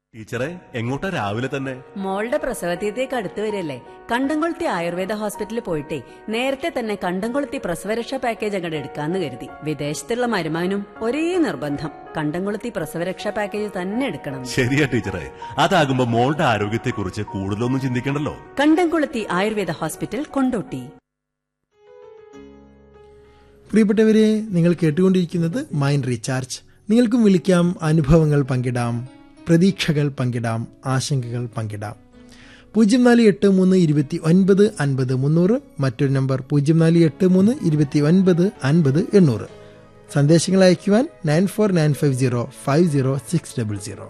ടീച്ചറെ എങ്ങോട്ടാ രാവിലെ തന്നെ മോളുടെ പ്രസവതീയത്തേക്ക് അടുത്ത് വരല്ലേ കണ്ടംകൊളുത്തി ആയുർവേദ ഹോസ്പിറ്റലിൽ പോയിട്ടേ നേരത്തെ തന്നെ കണ്ടംകൊളുത്തി പ്രസവരക്ഷാ പാക്കേജ് അങ്ങോട്ട് എടുക്കാന്ന് കരുതി വിദേശത്തുള്ള മരുമാനും ഒരേ നിർബന്ധം കണ്ടംകൊളുത്തി പ്രസവരക്ഷാ പാക്കേജ് തന്നെ എടുക്കണം ശരിയാ ടീച്ചറെ അതാകുമ്പോ മോളുടെ ആരോഗ്യത്തെക്കുറിച്ച് കൂടുതലൊന്നും ചിന്തിക്കണ്ടല്ലോ കണ്ടംകൊളുത്തി ആയുർവേദ ഹോസ്പിറ്റൽ കൊണ്ടോട്ടി പ്രിയപ്പെട്ടവരെ നിങ്ങൾ കേട്ടുകൊണ്ടിരിക്കുന്നത് മൈൻഡ് റീചാർജ് നിങ്ങൾക്കും വിളിക്കാം അനുഭവങ്ങൾ പങ്കിടാം പ്രതീക്ഷകൾ പങ്കിടാം ആശങ്കകൾ പങ്കിടാം പൂജ്യം നാല് എട്ട് മൂന്ന് ഇരുപത്തി ഒൻപത് അൻപത് മുന്നൂറ് മറ്റൊരു നമ്പർ പൂജ്യം നാല് എട്ട് മൂന്ന് ഇരുപത്തി ഒൻപത് അൻപത് എണ്ണൂറ് സന്ദേശങ്ങൾ അയക്കുവാൻ nine four nine five zero five zero six double zero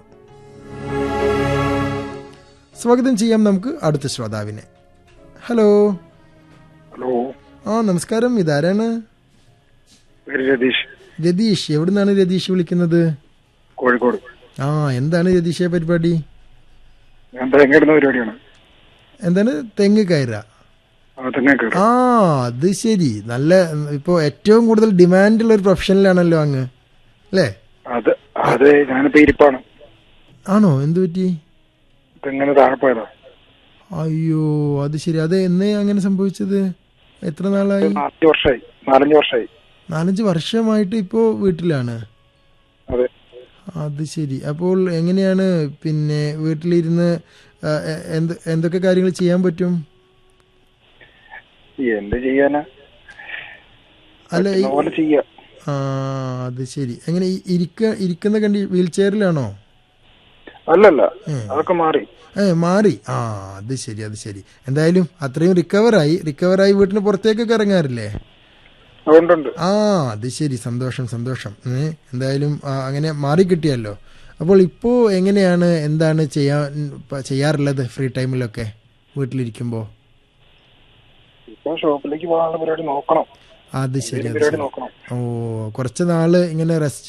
സ്വാഗതം ചെയ്യാം നമുക്ക് അടുത്ത ശ്രോതാവിനെ ഹലോ ഹലോ ആ നമസ്കാരം ഇതാരാണ് പേര് രതീഷ് രതീഷ് എവിടുന്നാണ് രതീഷ് വിളിക്കുന്നത് കോഴിക്കോട് ആ എന്താണ് രതീഷെ പരിപാടി ഞാൻ തേങ്ങിടുന്ന പരിപാടിയാണ് എന്താണ് തെങ്ങ് കയറ ആ തെങ്ങ കയറി ആ അത് ശരി നല്ല ഇപ്പോ ഏറ്റവും കൂടുതൽ ഡിമാൻഡുള്ള ഒരു പ്രൊഫഷനിലാണല്ലോ അങ്ങ് അല്ലേ അത് അത് ഞാനിപ്പോ ഇരിപ്പാണ് ആണോ എന്തു പറ്റി തെങ്ങനെ താഴെ പോയതാ അയ്യോ അത് ശരി അത് എന്നേ അങ്ങനെ സംഭവിച്ചത് എത്ര നാളായി നാലഞ്ച് വർഷമായി നാലഞ്ച് വർഷമായി നാലഞ്ച് വർഷമായിട്ട് ഇപ്പോ വീട്ടിലാണ് അതെ അത് ശരി അപ്പോൾ എങ്ങനെയാണ് പിന്നെ വീട്ടിലിരുന്ന് ആ, എ- എന്ത് എന്തൊക്കെ കാര്യങ്ങൾ ചെയ്യാൻ പറ്റും എന്ത് ചെയ്യാനാ അല്ല ഈ പറ്റുന്ന പോലെ ചെയ്യാ ആ അത് ശരി എങ്ങനെ ഈ ഇരിക്ക ഇരിക്കുന്ന കണ്ടി വീൽ ചെയറിലാണോ അല്ലല്ല ഉം. അതൊക്കെ മാറി ഏ മാറി ആ അത് ശരി അത് ശരി എന്തായാലും അത്രയും റിക്കവറായി റിക്കവറായി വീട്ടിന് പുറത്തേക്കൊക്കെ ഇറങ്ങാറില്ലേ അതുകൊണ്ടുണ്ട് ആ അത് ശരി സന്തോഷം സന്തോഷം ഏ, എന്തായാലും ആ, അങ്ങനെ മാറി കിട്ടിയല്ലോ അപ്പോൾ ഇപ്പോൾ എങ്ങനെയാണ് എന്താണ് ചെയ്യാൻ പ- ചെയ്യാറുള്ളത് ഫ്രീ ടൈമിലൊക്കെ വീട്ടിലിരിക്കുമ്പോൾ ഇപ്പൊ ഷോപ്പിലേക്ക് പോകാനുള്ള പരിപാടി നോക്കണം അത് ശരി അത് പരിപാടി ശരി നോക്കണം ഓ കുറച്ച് നാള് ഇങ്ങനെ റെസ്റ്റ്